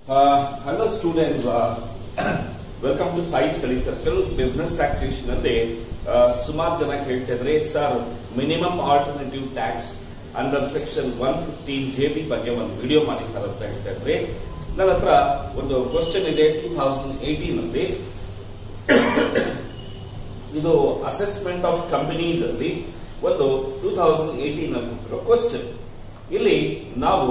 Uh, hello students, uh, welcome to Sai Study Circle Business Taxation ಅಲ್ಲಿ ಸುಮಾರು ಜನ ಕೇಳ್ತಾ ಇದ್ರೆ sir minimum alternative tax under section one fifteen J B ಬಗ್ಗೆ ಒಂದು ವಿಡಿಯೋ ಮಾಡಿ ಸರ್ ಅಂತ ಹೇಳ್ತಾ ಇದ್ರೆ ನನ್ನ ಹತ್ರ ಒಂದು ಕ್ವಶನ್ ಇದೆ ಟೂ ತೌಸಂಡ್ ಏಟೀನ್ ಅಲ್ಲಿ ಇದು ಅಸೆಸ್ಮೆಂಟ್ ಆಫ್ ಕಂಪನೀಸ್ ಅಲ್ಲಿ ಒಂದು ಟೂ ತೌಸಂಡ್ ಏಟೀನ್ ಅಲ್ಲಿ ಕ್ವಶನ್ ಇಲ್ಲಿ ನಾವು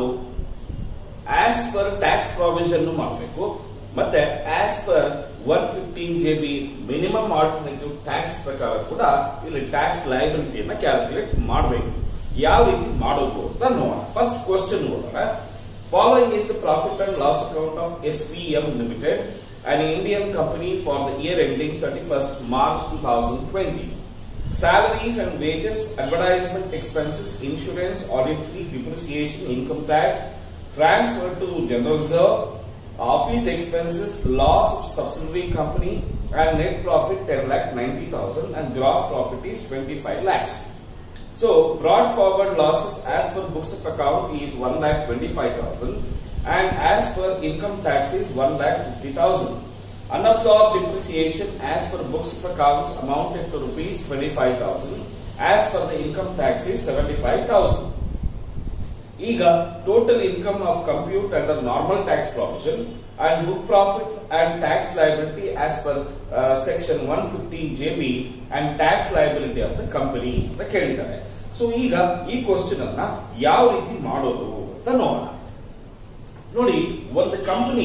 ಆಸ್ ಪರ್ ಟ್ಯಾಕ್ಸ್ ಪ್ರಾವಿಷನ್ ಮಾಡಬೇಕು ಮತ್ತೆ as per one fifteen J B minimum alternative tax ಪ್ರಕಾರ ಕೂಡ ಇಲ್ಲಿ ಟ್ಯಾಕ್ಸ್ ಲಯಬಿಲಿಟಿಯನ್ನ ಕ್ಯಾಲ್ಕುಲೇಟ್ ಮಾಡಬೇಕು ಯಾವ ರೀತಿ ಮಾಡೋದು ಅಂತ ನೋಡೋಣ ಫಸ್ಟ್ ಕ್ವಶನ್ ನೋಡೋಣ following is the profit and loss account of S P M limited an Indian company for the year ending 31st March 2020. Salaries and wages, advertisement expenses, insurance, audit fee, depreciation, income tax, transfer to general reserve, office expenses, loss of subsidiary company, and net profit 10 lakh 90,000 and gross profit is 25 lakhs. So, brought forward losses as per books of account is 1 lakh 25,000 and as per income tax is 1 lakh 50,000. Unabsorbed depreciation as per books of accounts amounted to rupees 25,000 as per the income tax is 75,000. ಈಗ total income of compute under normal tax provision and book profit and tax liability as per section one fifteen J B and tax liability of the company ಅಂತ ಕೇಳಿದ್ದಾರೆ so ಈಗ ಈ question ಅನ್ನ ಯಾವ ರೀತಿ ಮಾಡೋದು ಅಂತ ನೋಡೋಣ ನೋಡಿ ಒಂದು ಕಂಪನಿ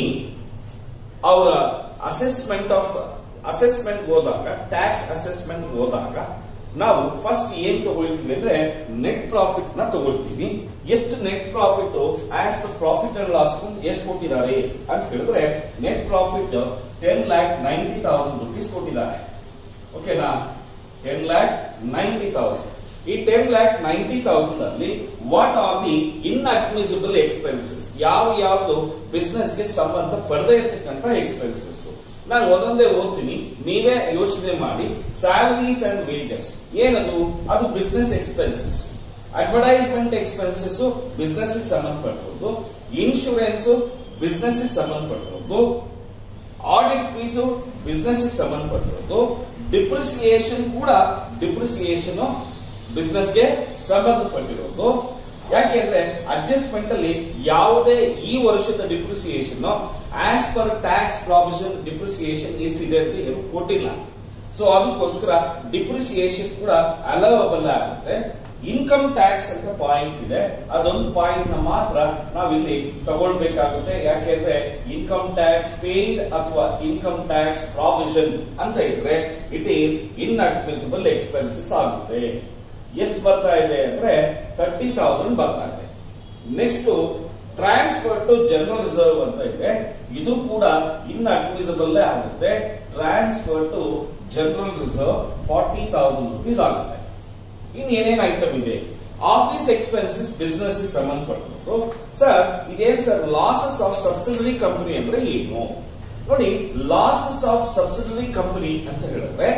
ಅವರ ಅಸೆಸ್ಮೆಂಟ್ ಆಫ್ ಅಸೆಸ್ಮೆಂಟ್ ಹೋದಾಗ ಟ್ಯಾಕ್ಸ್ ಅಸೆಸ್ಮೆಂಟ್ ಹೋದಾಗ ನಾವು ಫಸ್ಟ್ ಏನ್ ತಗೊಳ್ತೀವಿ ಅಂದ್ರೆ ನೆಟ್ ಪ್ರಾಫಿಟ್ ನ ತಗೊಳ್ತೀವಿ ಎಷ್ಟು net profit as per profit and loss ಎಷ್ಟು ಕೊಟ್ಟಿದ್ದಾರೆ ಅಂತ ಹೇಳಿದ್ರೆ net profit ten lakh ninety thousand rupees ಕೊಟ್ಟಿದ್ದಾರೆ ಓಕೆನಾ ಟೆನ್ ಲ್ಯಾಕ್ ನೈಂಟಿ ತೌಸಂಡ್ ಈ ಟೆನ್ ಲ್ಯಾಕ್ ನೈಂಟಿ ತೌಸಂಡ್ ಅಲ್ಲಿ what are the inadmissible expenses ಯಾವ ಯಾವ್ದು ಬಿಸ್ನೆಸ್ ಗೆ ಸಂಬಂಧ ಪಡೆದೇ ಇರ್ತಕ್ಕಂಥ ಎಕ್ಸ್ಪೆನ್ಸಸ್ ನಾನು ಒಂದೊಂದೇ ಓದ್ತೀನಿ ನೀವೇ ಯೋಚನೆ ಮಾಡಿ ಸ್ಯಾಲರೀಸ್ ಅಂಡ್ ವೇಜಸ್ ಏನದು ಅದು business expenses advertisement expenses business ಸಂಬಂಧಪಟ್ಟಿರೋದು ಇನ್ಶೂರೆನ್ಸ್ ಬಿಸ್ನೆಸ್ ಸಂಬಂಧಪಟ್ಟಿರೋದು ಆಡಿಟ್ ಫೀಸು ಬಿಸ್ನೆಸ್ ಸಂಬಂಧಪಟ್ಟಿರೋದು ಡಿಪ್ರಿಸಿಯೇಷನ್ ಕೂಡ ಡಿಪ್ರಿಸಿಯೇಷನ್ ಬಿಸ್ನೆಸ್ಗೆ ಸಂಬಂಧಪಟ್ಟಿರೋದು ಯಾಕೆಂದ್ರೆ ಅಡ್ಜಸ್ಟ್ಮೆಂಟ್ ಅಲ್ಲಿ ಯಾವುದೇ ಈ ವರ್ಷದ depreciation as per tax provision depreciation ಎಷ್ಟಿದೆ ಅಂತ ಏನು ಕೊಟ್ಟಿಲ್ಲ ಸೊ ಅದಕ್ಕೋಸ್ಕರ ಡಿಪ್ರಿಸಿಯೇಷನ್ ಕೂಡ ಅಲವಬಲ್ ಆಗುತ್ತೆ ಇನ್ಕಮ್ ಟ್ಯಾಕ್ಸ್ ಅಂತ ಪಾಯಿಂಟ್ ಇದೆ ಅದೊಂದು ಪಾಯಿಂಟ್ ನ ಮಾತ್ರ ನಾವಿಲ್ಲಿ ತಗೊಳ್ಬೇಕಾಗುತ್ತೆ ಯಾಕೆಂದ್ರೆ ಇನ್ಕಮ್ ಟ್ಯಾಕ್ಸ್ ಪೇಡ್ ಅಥವಾ ಇನ್ಕಮ್ ಟ್ಯಾಕ್ಸ್ ಪ್ರಾವಿಷನ್ ಅಂತ ಇದ್ರೆ ಇಟ್ ಈಸ್ ಇನ್ಅಡ್ಮಿಸಿಬಲ್ ಎಕ್ಸ್ಪೆನ್ಸಸ್ ಆಗುತ್ತೆ ಎಷ್ಟು ಬರ್ತಾ ಇದೆ ಅಂದ್ರೆ ತರ್ಟಿ ತೌಸಂಡ್ ಬರ್ತಾ ಇದೆ next transfer to general reserve ಅಂತ ಇದೆ ಇದು ಕೂಡ ಇನ್ ಅಡ್ಮಿಸಿಬಲ್ ಆಗುತ್ತೆ transfer to general reserve forty thousand rupees ಆಗುತ್ತೆ ಇನ್ ಏನೇನ್ ಐಟಮ್ ಇದೆ ಆಫೀಸ್ ಎಕ್ಸ್ಪೆನ್ಸಸ್ ಬಿಸ್ನೆಸ್ ಸಂಬಂಧಪಟ್ಟಿದ್ದು ಸರ್ ಇದೇನ್ sir losses of subsidiary company ಅಂದ್ರೆ ಏನು ನೋಡಿ ಲಾಸಸ್ ಆಫ್ ಸಬ್ಸಿಡರಿ ಕಂಪನಿ ಅಂತ ಹೇಳಿದ್ರೆ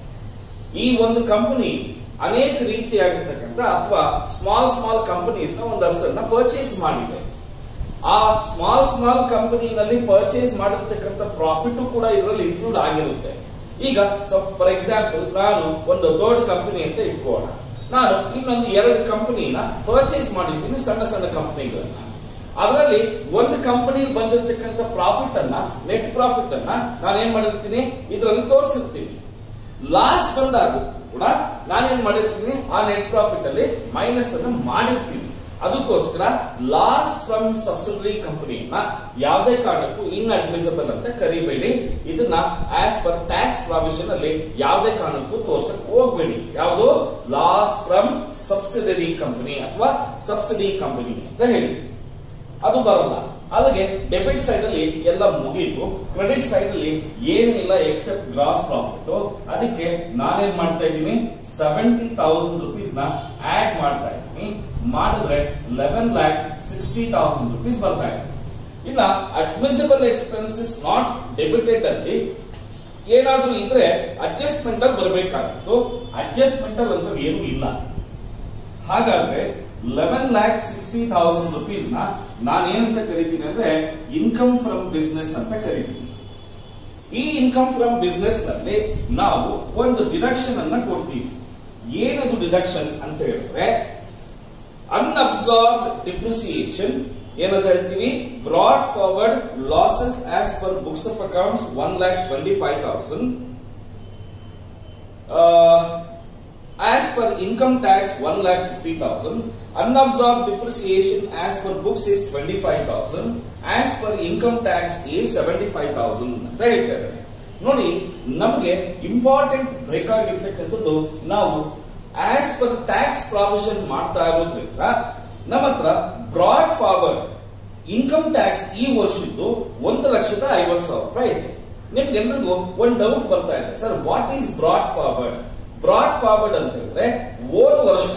ಈ ಒಂದು ಕಂಪನಿ ಅನೇಕ ರೀತಿಯಾಗಿರ್ತಕ್ಕಂಥ ಅಥವಾ ಸ್ಮಾಲ್ ಸ್ಮಾಲ್ ಕಂಪನೀಸ್ ನ ಒಂದಷ್ಟನ್ನ ಪರ್ಚೇಸ್ ಮಾಡಿದೆ ಆ ಸ್ಮಾಲ್ ಸ್ಮಾಲ್ ಕಂಪನಿನಲ್ಲಿ ಪರ್ಚೇಸ್ ಮಾಡಿರ್ತಕ್ಕಂಥ ಪ್ರಾಫಿಟ್ ಕೂಡ ಇದರಲ್ಲಿ ಇನ್ಕ್ಲೂಡ್ ಆಗಿರುತ್ತೆ ಈಗ ಫಾರ್ ಎಕ್ಸಾಂಪಲ್ ನಾನು ಒಂದು ದೊಡ್ಡ ಕಂಪನಿ ಅಂತ ಇಟ್ಕೋಣ ನಾನು ಇನ್ನೊಂದು ಎರಡು ಕಂಪನಿನ ಪರ್ಚೇಸ್ ಮಾಡಿದ್ದೀನಿ ಸಣ್ಣ ಸಣ್ಣ ಕಂಪನಿಗಳನ್ನ ಅದರಲ್ಲಿ ಒಂದು ಕಂಪನಿ ಬಂದಿರತಕ್ಕಂಥ ಪ್ರಾಫಿಟ್ ಅನ್ನ ನೆಟ್ ಪ್ರಾಫಿಟ್ ಅನ್ನ ನಾನು ಏನ್ ಮಾಡಿರ್ತೀನಿ ಇದರಲ್ಲಿ ತೋರಿಸಿರ್ತೀನಿ ಲಾಸ್ ಬಂದಾಗ ಕೂಡ ನಾನೇನ್ ಮಾಡಿರ್ತೀನಿ ಆ ನೆಟ್ ಪ್ರಾಫಿಟ್ ಅಲ್ಲಿ ಮೈನಸ್ ಅನ್ನು ಮಾಡಿರ್ತೀನಿ ಅದಕ್ಕೋಸ್ಕರ ಲಾಸ್ ಫ್ರಮ್ ಸಬ್ಸಿಡರಿ ಕಂಪನಿಯನ್ನ ಯಾವುದೇ ಕಾರಣಕ್ಕೂ ಇನ್ ಅಡ್ಮಿಸಬಲ್ ಅಂತ ಕರಿಬೇಡಿ ಇದನ್ನ ಆಸ್ ಪರ್ ಟ್ಯಾಕ್ಸ್ ಪ್ರಾವಿಷನ್ ಅಲ್ಲಿ ಯಾವುದೇ ಕಾರಣಕ್ಕೂ ತೋರ್ಸಕ್ ಹೋಗ್ಬೇಡಿ ಯಾವುದು ಲಾಸ್ ಫ್ರಮ್ ಸಬ್ಸಿಡರಿ ಕಂಪನಿ ಅಥವಾ ಸಬ್ಸಿಡಿ ಕಂಪನಿ ಅಂತ ಹೇಳಿ ಅದು ಬರಲ್ಲ ಅಲ್ಲಿಗೆ ಡೆಬಿಟ್ ಸೈಡ್ ಅಲ್ಲಿ ಎಲ್ಲ ಮುಗೀತು ಕ್ರೆಡಿಟ್ ಸೈಡ್ ಅಲ್ಲಿ ಏನಿಲ್ಲ ಎಕ್ಸೆಪ್ಟ್ ಗ್ರಾಸ್ ಪ್ರಾಫಿಟ್ ಅದಕ್ಕೆ ನಾನೇನ್ ಮಾಡ್ತಾ ಇದ್ದೀನಿ ಸೆವೆಂಟಿ ತೌಸಂಡ್ ರುಪೀಸ್ ನ ಆಡ್ ಮಾಡ್ತಾ ಇದ್ದೀನಿ ಮಾಡಿದ್ರೆ eleven lakh sixty thousand rupees ಬರ್ತಾ ಇದೆ ಇನ್ನ ಅಡ್ಮಿಸಿಬಲ್ ಎಕ್ಸ್ಪೆನ್ಸಸ್ ನಾಟ್ ಡೆಬಿಟೆಡ್ ಅಲ್ಲಿ ಏನಾದ್ರೂ ಇದ್ರೆ ಅಡ್ಜಸ್ಟ್ಮೆಂಟ್ ಅಲ್ಲಿ ಬರಬೇಕಾಗಿತ್ತು ಅಡ್ಜಸ್ಟ್ಮೆಂಟ್ ಅಲ್ಲಿ ಅಂತೂ ಏನೂ ಇಲ್ಲ ಹಾಗಾದ್ರೆ eleven lakh sixty thousand rupees ನ ನಾನೇನಂತ ಕರಿತೀನಿ ಅಂದ್ರೆ ಇನ್ಕಮ್ ಫ್ರಮ್ ಬಿಸ್ನೆಸ್ ಅಂತ ಕರಿತೀನಿ ಈ ಇನ್ಕಮ್ ಫ್ರಮ್ ಬಿಸ್ನೆಸ್ ನಲ್ಲಿ ನಾವು ಒಂದು ಡಿಡಕ್ಷನ್ ಅನ್ನ ಕೊಡ್ತೀವಿ ಏನದು ಡಿಡಕ್ಷನ್ ಅಂತ ಹೇಳಿದ್ರೆ ಅನ್ಅಬ್ಸಾರ್ಬ್ ಡಿಪ್ರಿಸಿಯೇಷನ್ ಏನಂತ ಹೇಳ್ತೀವಿ brought forward losses as per books of accounts one lakh twenty five thousand as per income tax 1 lakh 50,000 unabsorbed depreciation as per books is 25,000 as per income tax is 75,000 ಅಂತ ಹೇಳ್ತಾರೆ ನೋಡಿ ನಮಗೆ important ಬೇಕಾಗಿರ್ತಕ್ಕಂಥದ್ದು ನಾವು as per tax provision ಮಾಡ್ತಾ ಇರೋದ್ರಿಂದ ನಮ್ಮ ಹತ್ರ broad forward income tax ಈ ವರ್ಷದ್ದು ಒಂದು ಲಕ್ಷದ ಐವತ್ತು ಸಾವಿರ ರೂಪಾಯಿ ಇದೆ ನಿಮ್ಗೆಲ್ರಿಗೂ ಒಂದು ಡೌಟ್ ಬರ್ತಾ ಇದೆ sir what is brought forward brought forward ಅಂತ ಹೇಳಿದ್ರೆ ಹೋದ ವರ್ಷ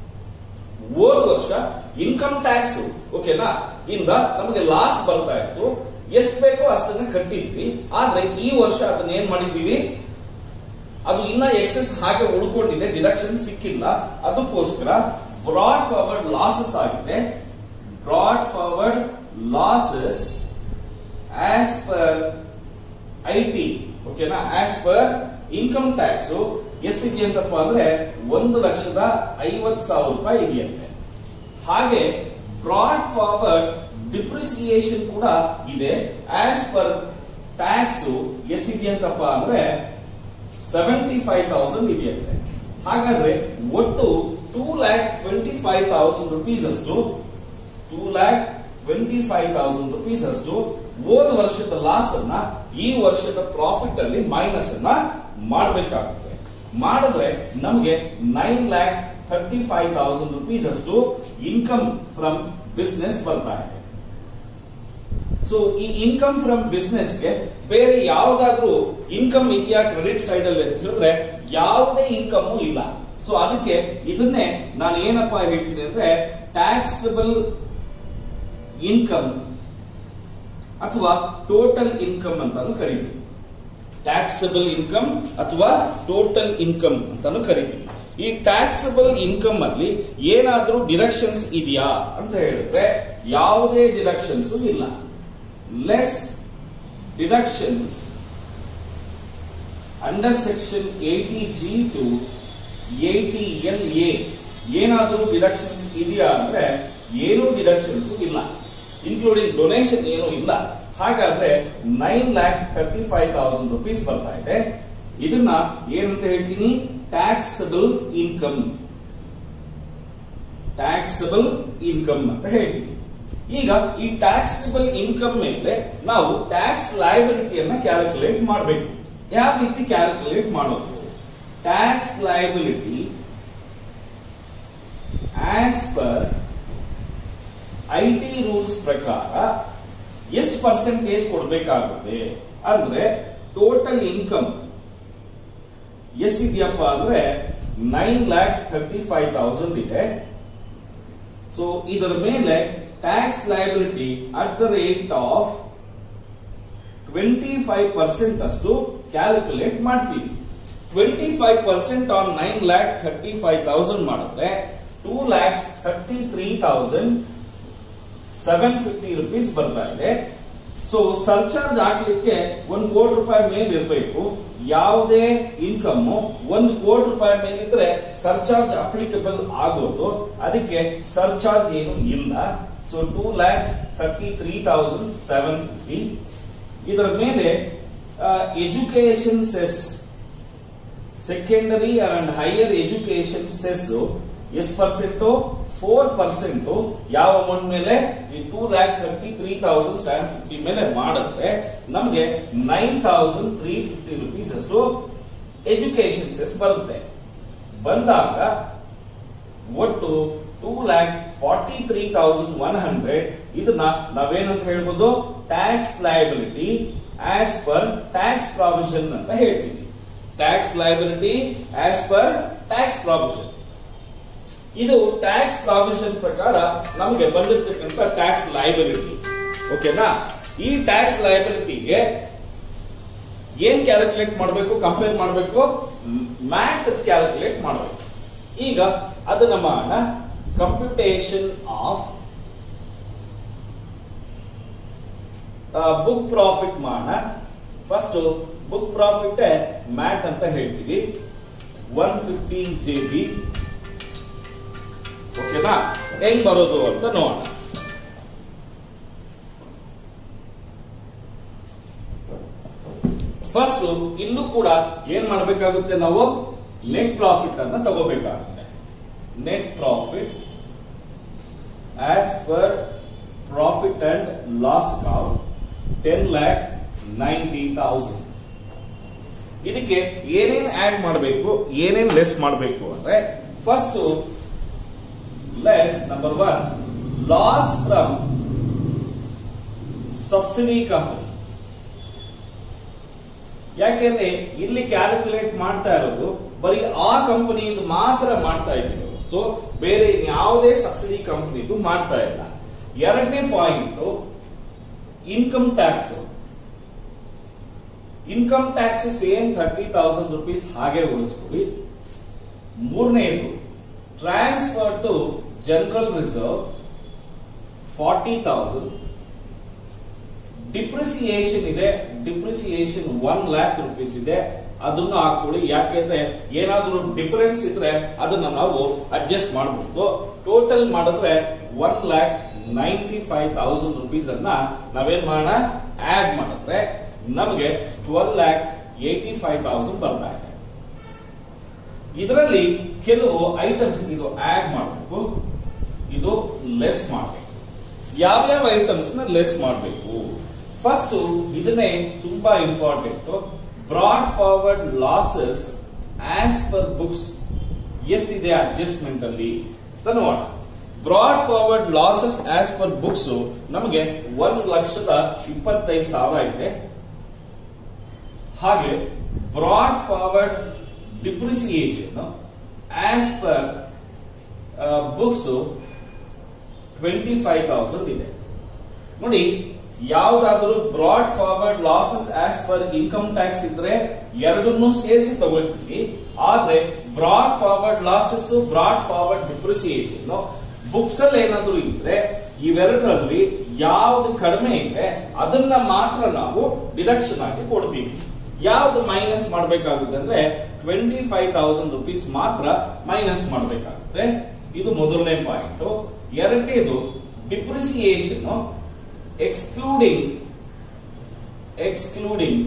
ಹೋದ ವರ್ಷ ಇನ್ಕಮ್ ಟ್ಯಾಕ್ಸ್ ಓಕೆನಾ ಇಂದ ನಮಗೆ ಲಾಸ್ ಬರ್ತಾ ಇತ್ತು ಎಷ್ಟು ಬೇಕೋ ಅಷ್ಟನ್ನ ಕಟ್ಟಿದ್ವಿ ಆದ್ರೆ ಈ ವರ್ಷ ಅದನ್ನ ಏನ್ ಮಾಡಿದೀವಿ ಅದು ಇನ್ನ ಎಕ್ಸೆಸ್ ಹಾಗೆ ಉಳ್ಕೊಂಡಿದೆ ಡಿಡಕ್ಷನ್ ಸಿಕ್ಕಿಲ್ಲ ಅದಕ್ಕೋಸ್ಕರ ಬ್ರಾಡ್ ಫಾರ್ವರ್ಡ್ ಲಾಸಸ್ ಆಗಿದೆ brought forward losses as per I T ಓಕೆನಾ ಆಸ್ ಪರ್ ಇನ್ಕಮ್ ಟ್ಯಾಕ್ಸ್ ಎಷ್ಟಿದೆಯಂತಪ್ಪ ಅಂದ್ರೆ ಒಂದು ಲಕ್ಷದ ಐವತ್ ಸಾವಿರ ರೂಪಾಯಿ ಇದೆಯಂತೆ ಹಾಗೆ ಬ್ರಾಡ್ ಫಾರ್ವರ್ಡ್ ಡಿಪ್ರಿಸಿಯೇಷನ್ ಕೂಡ ಇದೆ ಆಸ್ ಪರ್ ಟ್ಯಾಕ್ಸ್ ಎಷ್ಟಿದೆಯಂತಪ್ಪ ಅಂದ್ರೆ ಸೆವೆಂಟಿ ಫೈವ್ ತೌಸಂಡ್ ಇದೆಯಂತೆ ಹಾಗಾದ್ರೆ ಒಟ್ಟು two lakh twenty five thousand rupees ಅಷ್ಟು two lakh twenty five thousand rupees ಅಷ್ಟು ಹೋದ ವರ್ಷದ ಲಾಸ್ ಅನ್ನ ಈ ವರ್ಷದ ಪ್ರಾಫಿಟ್ ಅಲ್ಲಿ ಮೈನಸ್ ಅನ್ನ ಮಾಡಬೇಕಾಗುತ್ತೆ ಮಾಡಿದ್ರೆ ನಮಗೆ nine lakh thirty five thousand rupees ಅಷ್ಟು ಇನ್ಕಮ್ ಫ್ರಮ್ ಬಿಸ್ನೆಸ್ ಬರ್ತಾ ಇದೆ ಸೊ ಈ ಇನ್ಕಮ್ ಫ್ರಮ್ ಬಿಸ್ನೆಸ್ಗೆ ಬೇರೆ ಯಾವ್ದಾದ್ರೂ ಇನ್ಕಮ್ ಇದೆಯಾ ಕ್ರೆಡಿಟ್ ಸೈಡ್ ಅಲ್ಲಿ ಅಂತ ಹೇಳಿದ್ರೆ ಯಾವುದೇ ಇನ್ಕಮ್ ಇಲ್ಲ ಸೊ ಅದಕ್ಕೆ ಇದನ್ನೇ ನಾನು ಏನಪ್ಪಾ ಹೇಳ್ತೀನಿ ಅಂದ್ರೆ ಟ್ಯಾಕ್ಸಬಲ್ ಇನ್ಕಮ್ ಅಥವಾ ಟೋಟಲ್ ಇನ್ಕಮ್ ಅಂತಾನು ಕರಿತೀವಿ ಟ್ಯಾಕ್ಸಬಲ್ ಇನ್ಕಮ್ ಅಥವಾ ಟೋಟಲ್ ಇನ್ಕಮ್ ಅಂತಾನು ಕರಿತೀವಿ ಈ ಟ್ಯಾಕ್ಸಬಲ್ ಇನ್ಕಮ್ ಅಲ್ಲಿ ಏನಾದ್ರೂ ಡಿಡಕ್ಷನ್ಸ್ ಇದೆಯಾ ಅಂತ ಹೇಳಿದ್ರೆ ಯಾವುದೇ ಡಿಡಕ್ಷನ್ಸ್ ಇಲ್ಲ less deductions under section eighty G to eighty L A ಏನಾದರೂ ಡಿಡಕ್ಷನ್ಸ್ ಇದೆಯಾ ಅಂದ್ರೆ ಏನೂ ಡಿಡಕ್ಷನ್ಸ್ ಇಲ್ಲ ಇನ್ಕ್ಲೂಡಿಂಗ್ ಡೊನೇಷನ್ ಏನೂ ಇಲ್ಲ ಹಾಗಾದ್ರೆ nine lakh thirty five thousand rupees ಬರ್ತಾ ಇದೆ ಇದನ್ನ ಏನಂತ ಹೇಳ್ತೀನಿ ಟ್ಯಾಕ್ಸಬಲ್ ಇನ್ಕಮ್ ಟ್ಯಾಕ್ಸಬಲ್ ಇನ್ಕಮ್ ಅಂತ ಹೇಳ್ತೀವಿ ಈಗ ಈ ಟ್ಯಾಕ್ಸಬಲ್ ಇನ್ಕಮ್ ಮೇಲೆ ನಾವು ಟ್ಯಾಕ್ಸ್ ಲಯಬಿಲಿಟಿಯನ್ನ ಕ್ಯಾಲ್ಕುಲೇಟ್ ಮಾಡಬೇಕು ಯಾವ ರೀತಿ ಕ್ಯಾಲ್ಕುಲೇಟ್ ಮಾಡೋದು tax liability as per I T rules ಪ್ರಕಾರ ಎಷ್ಟು ಪರ್ಸೆಂಟೇಜ್ ಕೊಡಬೇಕಾಗುತ್ತೆ ಅಂದ್ರೆ ಟೋಟಲ್ ಇನ್ಕಮ್ ಎಷ್ಟಿದೆಯಪ್ಪ ಅಂದ್ರೆ nine lakh thirty five thousand ಇದೆ ಸೊ ಇದರ ಮೇಲೆ tax liability at the rate of twenty five percent ಅಷ್ಟು ಕ್ಯಾಲ್ಕುಲೇಟ್ ಮಾಡ್ತೀವಿ twenty five percent on nine lakh thirty five thousand ಮಾಡಿದ್ರೆ two lakh thirty three thousand seven fifty rupees ಬರ್ತಾ ಇದೆ ಸೊ ಸರ್ಚಾರ್ಜ್ ಹಾಕ್ಲಿಕ್ಕೆ ಒಂದು ಕೋಟಿ ರೂಪಾಯಿ ಮೇಲೆ ಇರಬೇಕು ಯಾವುದೇ ಇನ್ಕಮ್ ಒಂದು ಕೋಟಿ ರೂಪಾಯಿ ಮೇಲಿದ್ರೆ ಸರ್ಚಾರ್ಜ್ ಅಪ್ಲಿಕಬಲ್ ಆಗೋದು ಅದಕ್ಕೆ ಸರ್ಚಾರ್ಜ್ ಏನು ಇಲ್ಲ so two lakh thirty three thousand seven fifty ಇದರ ಮೇಲೆ education cess secondary and higher education cess ಎಷ್ಟು ಪರ್ಸೆಂಟ್ ಫೋರ್ ಪರ್ಸೆಂಟ್ ಯಾವ ಅಮೌಂಟ್ ಮೇಲೆ ಈ two lakh thirty three thousand seven fifty ಮೇಲೆ ಮಾಡಿದ್ರೆ ನಮಗೆ nine thousand three fifty rupees ಅಷ್ಟು ಎಜುಕೇಶನ್ ಸೆಸ್ ಬರುತ್ತೆ ಬಂದಾಗ ಒಟ್ಟು two lakh forty three thousand one hundred ಇದನ್ನ ನಾವೇನಂತ ಹೇಳ್ಬೋದು tax liability as per tax provision ಅಂತ ಹೇಳ್ತೀವಿ tax liability as per tax provision ಇದು ಟ್ಯಾಕ್ಸ್ ಪ್ರಾವಿಷನ್ ಪ್ರಕಾರ ನಮಗೆ ಬಂದಿರತಕ್ಕಂತ ಟ್ಯಾಕ್ಸ್ ಲಯಬಿಲಿಟಿ ಓಕೆನಾ ಈ ಟ್ಯಾಕ್ಸ್ ಲಯಬಿಲಿಟಿಗೆ ಏನ್ ಕ್ಯಾಲ್ಕುಲೇಟ್ ಮಾಡಬೇಕು ಕಂಪೇರ್ ಮಾಡಬೇಕು ಮ್ಯಾಟ್ ಕ್ಯಾಲ್ಕುಲೇಟ್ ಮಾಡಬೇಕು ಈಗ ಅದನ್ನ ಮಾಡೋಣ ಕಂಪ್ಯೂಟೇಷನ್ ಆಫ್ ಬುಕ್ ಪ್ರಾಫಿಟ್ ಮಾಡೋಣ ಫಸ್ಟ್ ಬುಕ್ ಪ್ರಾಫಿಟ್ ಮ್ಯಾಟ್ ಅಂತ ಹೇಳ್ತೀವಿ ಒನ್ ಫಿಫ್ಟೀನ್ ಜೆ ಬಿ ಓಕೆನಾ ಹೆಂಗ್ ಬರೋದು ಅಂತ ನೋಡೋಣ ಫಸ್ಟ್ ಇಲ್ಲೂ ಕೂಡ ಏನ್ ಮಾಡಬೇಕಾಗುತ್ತೆ ನಾವು ನೆಟ್ ಪ್ರಾಫಿಟ್ ಅನ್ನ ತಗೋಬೇಕಾಗುತ್ತೆ net profit as per profit and loss account ten lakh ninety thousand ಇದಕ್ಕೆ ಏನೇನ್ ಆಡ್ ಮಾಡಬೇಕು ಏನೇನ್ ಲೆಸ್ ಮಾಡಬೇಕು ಅಂದ್ರೆ first less number one loss from subsidy company ಯಾಕೆಂದ್ರೆ ಇಲ್ಲಿ ಕ್ಯಾಲ್ಕುಲೇಟ್ ಮಾಡ್ತಾ ಇರೋದು ಬರೀ ಆ ಕಂಪನಿದು ಮಾತ್ರ ಮಾಡ್ತಾ ಇದ್ದೀವಿ ಹೊರತು ಬೇರೆ ಯಾವುದೇ ಸಬ್ಸಿಡಿ ಕಂಪನಿದು ಮಾಡ್ತಾ ಇಲ್ಲ ಎರಡನೇ point income tax income tax same thirty thousand rupees ಹಾಗೆ ಉಳಿಸ್ಕೊಡಿ ಮೂರನೇದು transfer to general reserve forty thousand depreciation ಇದೆ ಡಿಪ್ರಿಸಿಯೇಷನ್ ಒನ್ ಲ್ಯಾಕ್ ರುಪೀಸ್ ಇದೆ ಅದನ್ನು ಹಾಕೊಳ್ಳಿ ಯಾಕೆಂದ್ರೆ ಏನಾದ್ರೂ ಡಿಫರೆನ್ಸ್ ಇದ್ರೆ ಅದನ್ನ ನಾವು ಅಡ್ಜಸ್ಟ್ ಮಾಡಬಹುದು ಟೋಟಲ್ ಮಾಡಿದ್ರೆ one lakh ninety five thousand rupees ಅನ್ನ ನಾವೇನ್ ಮಾಡೋಣ ಆಡ್ ಮಾಡಿದ್ರೆ ನಮಗೆ twelve lakh eighty five thousand ಬರ್ತಾ ಇದೆ ಇದರಲ್ಲಿ ಕೆಲವು ಐಟಮ್ಸ್ ಇದು ಆಡ್ ಮಾಡಬೇಕು ಇದು ಲೆಸ್ ಮಾಡಬೇಕು ಯಾವ್ಯಾವ ಐಟಮ್ಸ್ ನ ಲೆಸ್ ಮಾಡಬೇಕು ಫಸ್ಟ್ ಇದನ್ನೇ ತುಂಬಾ important brought forward losses as per books ಎಷ್ಟಿದೆ ಅಡ್ಜಸ್ಟ್ಮೆಂಟ್ ಅಲ್ಲಿ ಅಂತ ನೋಡೋಣ brought forward losses as per books ನಮಗೆ ಒಂದು ಲಕ್ಷದ ಇಪ್ಪತ್ತೈದು ಸಾವಿರ ಇದೆ ಹಾಗೆ brought forward depreciation as per books twenty five thousand ಇದೆ ನೋಡಿ ಯಾವ್ದಾದ್ರೂ brought forward losses as per income tax ಇದ್ರೆ ಎರಡನ್ನೂ ಸೇರಿಸಿ ತಗೊಳ್ತೀವಿ ಆದ್ರೆ brought forward losses brought forward depreciation books ಅಲ್ಲಿ ಏನಾದ್ರು ಇದ್ರೆ ಇವೆರಡರಲ್ಲಿ ಯಾವ್ದು ಕಡಿಮೆ ಇದೆ ಅದನ್ನ ಮಾತ್ರ ನಾವು ಡಿಡಕ್ಷನ್ ಆಗಿ ಕೊಡ್ತೀವಿ ಯಾವ್ದು ಮೈನಸ್ ಮಾಡಬೇಕಾಗುತ್ತೆ ಅಂದ್ರೆ ಟ್ವೆಂಟಿ ಫೈವ್ ತೌಸಂಡ್ ರುಪೀಸ್ ಮಾತ್ರ ಮೈನಸ್ ಮಾಡಬೇಕಾಗುತ್ತೆ ಇದು ಮೊದಲನೇ ಪಾಯಿಂಟ್ ಎರಡನೇದು depreciation excluding excluding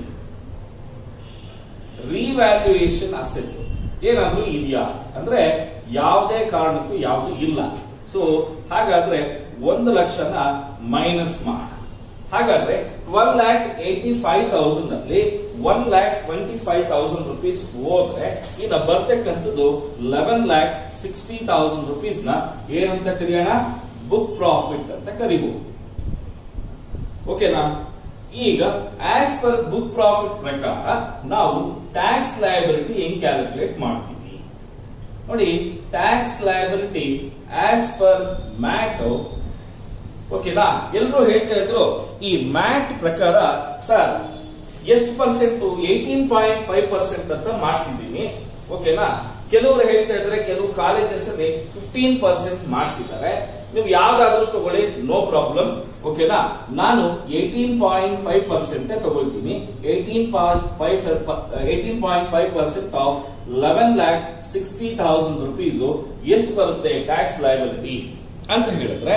revaluation asset ಏನಾದ್ರೂ ಇದೆಯಾ ಅಂದ್ರೆ ಯಾವುದೇ ಕಾರಣಕ್ಕೂ ಯಾವುದು ಇಲ್ಲ ಸೊ ಹಾಗಾದ್ರೆ ಒಂದು ಲಕ್ಷನ ಮೈನಸ್ ಮಾಡ ಹಾಗಾದ್ರೆ twelve lakh eighty five thousand ಅಲ್ಲಿ one lakh twenty five thousand rupees ಹೋದ್ರೆ ಇನ್ನು ಬರ್ತಕ್ಕಂಥದ್ದು eleven lakh sixty thousand rupees ನ ಏನಂತ ಕರೆಯೋಣ ಬುಕ್ ಪ್ರಾಫಿಟ್ ಅಂತ ಕರಿಬಹುದು ಓಕೆನಾ ಈಗ ಆಸ್ ಪರ್ ಬುಕ್ ಪ್ರಾಫಿಟ್ ಪ್ರಕಾರ ನಾವು ಟ್ಯಾಕ್ಸ್ ಲಯಬಿಲಿಟಿ ಹೆಂಗ್ ಕ್ಯಾಲ್ಕುಲೇಟ್ ಮಾಡ್ತೀವಿ ನೋಡಿ tax liability as per MAT ಓಕೆನಾ ಎಲ್ಲರೂ ಹೇಳ್ತಾ ಇದ್ರು ಈ ಮ್ಯಾಟ್ ಪ್ರಕಾರ ಸರ್ ಎಷ್ಟು percent eighteen point five percent ಅಂತ ಮಾಡಿಸಿದ್ದೀನಿ ಓಕೆನಾ ಕೆಲವರು ಹೇಳ್ತಾ ಇದ್ದಾರೆ ಕೆಲವು ಕಾಲೇಜಸ್ ಅಲ್ಲಿ ಫಿಫ್ಟೀನ್ ಪರ್ಸೆಂಟ್ ಮಾಡಿಸಿದ್ದಾರೆ ನೀವು ಯಾವ್ದಾದ್ರೂ ತಗೊಳ್ಳಿ ನೋ ಪ್ರಾಬ್ಲಮ್ ಓಕೆನಾ ನಾನು ಏಟೀನ್ ಪಾಯಿಂಟ್ ಫೈವ್ ಪರ್ಸೆಂಟ್ ತಗೊಳ್ತೀನಿ eighteen point five eighteen point five percent of eleven lakh sixty thousand rupees ಎಷ್ಟು ಬರುತ್ತೆ ಟ್ಯಾಕ್ಸ್ ಲಯಬಿಲಿಟಿ ಅಂತ ಹೇಳಿದ್ರೆ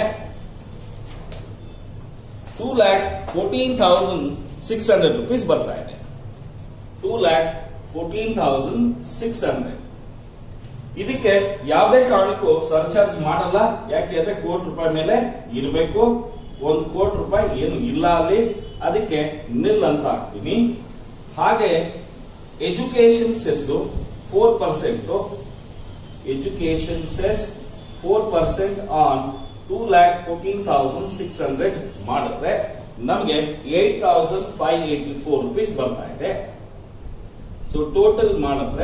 two lakh fourteen thousand six hundred rupees ಬರ್ತಾ ಇದೆ two lakh fourteen thousand six hundred ಇದಕ್ಕೆ ಯಾವುದೇ ಕಾರಣಕ್ಕೂ ಸರ್ಚಾರ್ಜ್ ಮಾಡಲ್ಲ ಯಾಕೆ ಅಂದ್ರೆ ಕೋಟಿ ರೂಪಾಯಿ ಮೇಲೆ ಇರಬೇಕು ಒಂದು ಕೋಟಿ ರೂಪಾಯಿ ಏನು ಇಲ್ಲ ಅಲ್ಲಿ ಅದಕ್ಕೆ ನಿಲ್ ಅಂತ ಹಾಕ್ತೀನಿ ಹಾಗೆ education cess four percent education cess four percent on two lakh fourteen thousand six hundred ಮಾಡಿದ್ರೆ ನಮಗೆ eight thousand five eighty four rupees ಬರ್ತಾ ಇದೆ ಸೊ ಟೋಟಲ್ ಮಾಡಿದ್ರೆ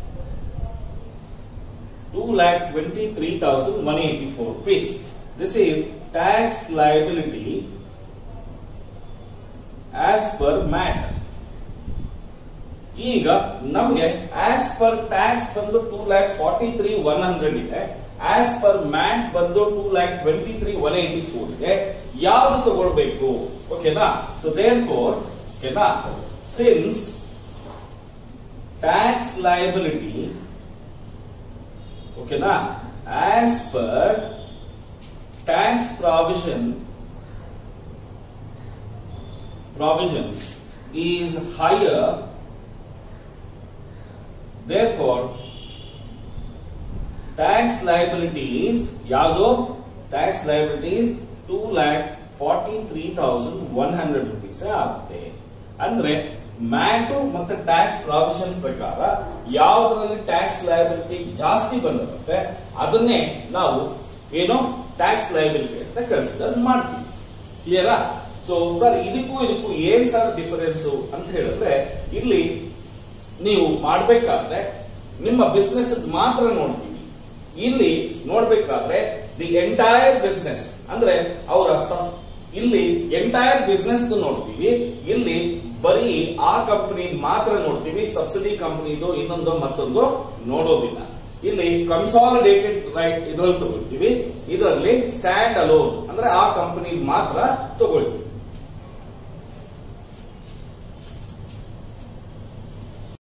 two lakh twenty three thousand one eighty four rupees this is tax liability as per MAT ಈಗ ನಮಗೆ as per tax ಬಂದು two lakh forty three one hundred ಇದೆ as per MAT ಬಂದು two lakh twenty three one eighty four ಇದೆ ಯಾವ್ದು ತಗೊಳ್ಬೇಕು ಓಕೆನಾ so therefore ಓಕೆನಾ ಸಿನ್ಸ್ ಟ್ಯಾಕ್ಸ್ ಲಯಬಿಲಿಟಿ ಓಕೆನಾ as per tax provision provision is higher therefore tax liabilities ಯಾವುದು tax liabilities two lakh forty three thousand one hundred rupees ಆಗುತ್ತೆ ಅಂದ್ರೆ mat ಮತ್ತೆ ಟ್ಯಾಕ್ಸ್ ಪ್ರಾವಿಷನ್ ಪ್ರಕಾರ ಯಾವುದರಲ್ಲಿ ಟ್ಯಾಕ್ಸ್ ಲಯಬಿಲಿಟಿ ಜಾಸ್ತಿ ಬಂದಿರುತ್ತೆ ಅದನ್ನೇ ನಾವು ಏನೋ ಟ್ಯಾಕ್ಸ್ ಲಯಬಿಲಿಟಿ ಅಂತ ಕನ್ಸಿಡರ್ ಮಾಡ್ತೀವಿ ಕ್ಲಿಯರಾ ಸೊ ಸರ್ ಇದಕ್ಕೂ ಇದಕ್ಕೂ ಏನ್ ಸರ್ ಡಿಫರೆನ್ಸ್ ಅಂತ ಹೇಳಿದ್ರೆ ಇಲ್ಲಿ ನೀವು ಮಾಡ್ಬೇಕಾದ್ರೆ ನಿಮ್ಮ ಬಿಸ್ನೆಸ್ ಮಾತ್ರ ನೋಡ್ತೀವಿ ಇಲ್ಲಿ ನೋಡ್ಬೇಕಾದ್ರೆ ದಿ ಎಂಟೈರ್ ಬಿಸ್ನೆಸ್ ಅಂದ್ರೆ ಅವರ ಇಲ್ಲಿ ಎಂಟೈರ್ ಬಿಸ್ನೆಸ್ ನೋಡ್ತೀವಿ ಇಲ್ಲಿ ಬರೀ ಆ ಕಂಪನಿ ಮಾತ್ರ ನೋಡ್ತೀವಿ ಸಬ್ಸಿಡಿ ಕಂಪನಿದು ಇನ್ನೊಂದು ಮತ್ತೊಂದು ನೋಡೋದಿಲ್ಲ ಇಲ್ಲಿ ಕನ್ಸಾಲಿಡೇಟೆಡ್ ರೈಟ್ ಇದ್ರಲ್ಲಿ ತಗೊಳ್ತೀವಿ ಇದರಲ್ಲಿ ಸ್ಟ್ಯಾಂಡ್ ಅಲೋನ್ ಅಂದ್ರೆ ಆ ಕಂಪನಿ ಮಾತ್ರ ತಗೊಳ್ತೀವಿ